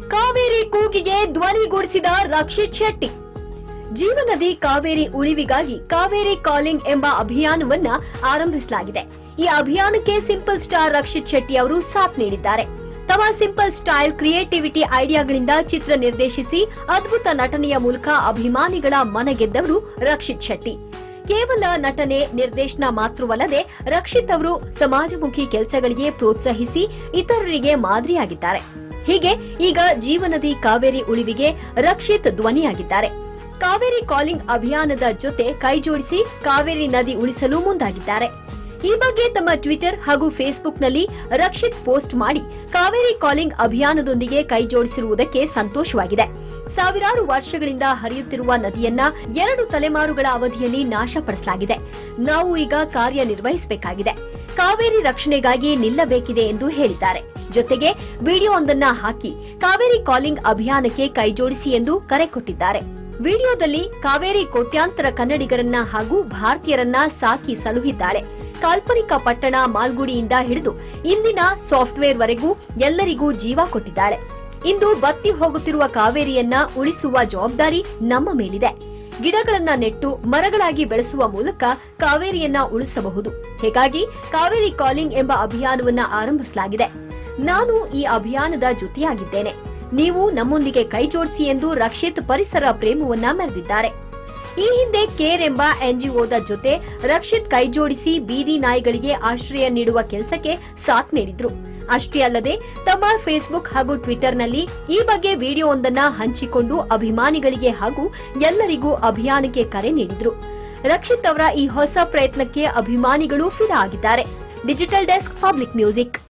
ಕಾವೇರಿ ಕೂಗಿಗೆ ಧ್ವನಿಗೂಡಿಸಿದ ರಕ್ಷಿತ್ ಶೆಟ್ಟಿ ಜೀವನದಿ ಕಾವೇರಿ ಉಳಿವಿಗಾಗಿ ಕಾವೇರಿ ಕಾಲಿಂಗ್ ಎಂಬ ಅಭಿಯಾನವನ್ನ ಆರಂಭಿಸಲಾಗಿದೆ ಈ ಅಭಿಯಾನಕ್ಕೆ ಸಿಂಪಲ್ ಸ್ಟಾರ್ ರಕ್ಷಿತ್ ಶೆಟ್ಟಿ ಅವರು ಸಾಥ್ ನೀಡಿದ್ದಾರೆ ತಮ್ಮ ಸಿಂಪಲ್ ಸ್ಟೈಲ್ ಕ್ರಿಯೇಟಿವಿಟಿ ಐಡಿಯಾಗಳಿಂದ ಚಿತ್ರ ನಿರ್ದೇಶಿಸಿ ಅದ್ಭುತ ನಟನೆಯ ಮೂಲಕ ಅಭಿಮಾನಿಗಳ ಮನ ಗೆದ್ದವರು ರಕ್ಷಿತ್ ಶೆಟ್ಟಿ ಕೇವಲ ನಟನೆ ನಿರ್ದೇಶನ ಮಾತ್ರವಲ್ಲದೆ ರಕ್ಷಿತ್ ಅವರು ಸಮಾಜಮುಖಿ ಕೆಲಸಗಳಿಗೆ ಪ್ರೋತ್ಸಾಹಿಸಿ ಇತರರಿಗೆ ಮಾದರಿಯಾಗಿದ್ದಾರೆ ಹೀಗೆ ಈಗ ಜೀವನದಿ ಕಾವೇರಿ ಉಳಿವಿಗೆ ರಕ್ಷಿತ್ ಧ್ವನಿಯಾಗಿದ್ದಾರೆ ಕಾವೇರಿ ಕಾಲಿಂಗ್ ಅಭಿಯಾನದ ಜೊತೆ ಕೈಜೋಡಿಸಿ ಕಾವೇರಿ ನದಿ ಉಳಿಸಲು ಮುಂದಾಗಿದ್ದಾರೆ ಈ ಬಗ್ಗೆ ತಮ್ಮ ಟ್ವಿಟರ್ ಹಾಗೂ ಫೇಸ್ಬುಕ್ನಲ್ಲಿ ರಕ್ಷಿತ್ ಪೋಸ್ಟ್ ಮಾಡಿ ಕಾವೇರಿ ಕಾಲಿಂಗ್ ಅಭಿಯಾನದೊಂದಿಗೆ ಕೈಜೋಡಿಸಿರುವುದಕ್ಕೆ ಸಂತೋಷವಾಗಿದೆ ಸಾವಿರಾರು ವರ್ಷಗಳಿಂದ ಹರಿಯುತ್ತಿರುವ ನದಿಯನ್ನ ಎರಡು ತಲೆಮಾರುಗಳ ಅವಧಿಯಲ್ಲಿ ನಾಶಪಡಿಸಲಾಗಿದೆ ನಾವು ಈಗ ಕಾರ್ಯನಿರ್ವಹಿಸಬೇಕಾಗಿದೆ ಕಾವೇರಿ ರಕ್ಷಣೆಗಾಗಿ ನಿಲ್ಲಬೇಕಿದೆ ಎಂದು ಹೇಳಿದ್ದಾರೆ ಜೊತೆಗೆ ವಿಡಿಯೋವೊಂದನ್ನ ಹಾಕಿ ಕಾವೇರಿ ಕಾಲಿಂಗ್ ಅಭಿಯಾನಕ್ಕೆ ಕೈಜೋಡಿಸಿ ಎಂದು ಕರೆ ಕೊಟ್ಟಿದ್ದಾರೆ ವಿಡಿಯೋದಲ್ಲಿ ಕಾವೇರಿ ಕೋಟ್ಯಾಂತರ ಕನ್ನಡಿಗರನ್ನ ಹಾಗೂ ಭಾರತೀಯರನ್ನ ಸಾಕಿ ಸಲುಹಿದ್ದಾಳೆ ಕಾಲ್ಪನಿಕ ಪಟ್ಟಣ ಮಾಲ್ಗುಡಿಯಿಂದ ಹಿಡಿದು ಇಂದಿನ ಸಾಫ್ಟ್ವೇರ್ ವರೆಗೂ ಎಲ್ಲರಿಗೂ ಜೀವ ಕೊಟ್ಟಿದ್ದಾಳೆ ಇಂದು ಬತ್ತಿ ಹೋಗುತ್ತಿರುವ ಕಾವೇರಿಯನ್ನ ಉಳಿಸುವ ಜವಾಬ್ದಾರಿ ನಮ್ಮ ಮೇಲಿದೆ ಗಿಡಗಳನ್ನ ನೆಟ್ಟು ಮರಗಳಾಗಿ ಬೆಳೆಸುವ ಮೂಲಕ ಕಾವೇರಿಯನ್ನ ಉಳಿಸಬಹುದು ಹೀಗಾಗಿ ಕಾವೇರಿ ಕಾಲಿಂಗ್ ಎಂಬ ಅಭಿಯಾನವನ್ನ ಆರಂಭಿಸಲಾಗಿದೆ ನಾನು ಈ ಅಭಿಯಾನದ ಜೊತೆಯಾಗಿದ್ದೇನೆ ನೀವು ನಮ್ಮೊಂದಿಗೆ ಕೈ ಜೋಡಿಸಿ ಎಂದು ರಕ್ಷಿತ್ ಪರಿಸರ ಪ್ರೇಮವನ್ನ ಮೆರೆದಿದ್ದಾರೆ ಈ ಹಿಂದೆ ಕೇರ್ ಎಂಬ ಎನ್ಜಿಒದ ಜೊತೆ ರಕ್ಷಿತ್ ಕೈಜೋಡಿಸಿ ಬೀದಿ ನಾಯಿಗಳಿಗೆ ಆಶ್ರಯ ನೀಡುವ ಕೆಲಸಕ್ಕೆ ಸಾಥ್ ನೀಡಿದ್ರು ಅಷ್ಟೇ ಅಲ್ಲದೆ ತಮ್ಮ ಫೇಸ್ಬುಕ್ ಹಾಗೂ ಟ್ವಿಟರ್ನಲ್ಲಿ ಈ ಬಗ್ಗೆ ವಿಡಿಯೋವೊಂದನ್ನ ಹಂಚಿಕೊಂಡು ಅಭಿಮಾನಿಗಳಿಗೆ ಹಾಗೂ ಎಲ್ಲರಿಗೂ ಅಭಿಯಾನಕ್ಕೆ ಕರೆ ನೀಡಿದ್ರು ರಕ್ಷಿತ್ ಅವರ ಈ ಹೊಸ ಪ್ರಯತ್ನಕ್ಕೆ ಅಭಿಮಾನಿಗಳು ಫಿದಾ ಆಗಿದ್ದಾರೆ ಡಿಜಿಟಲ್ ಡೆಸ್ಕ್ ಪಬ್ಲಿಕ್ ಮ್ಯೂಸಿಕ್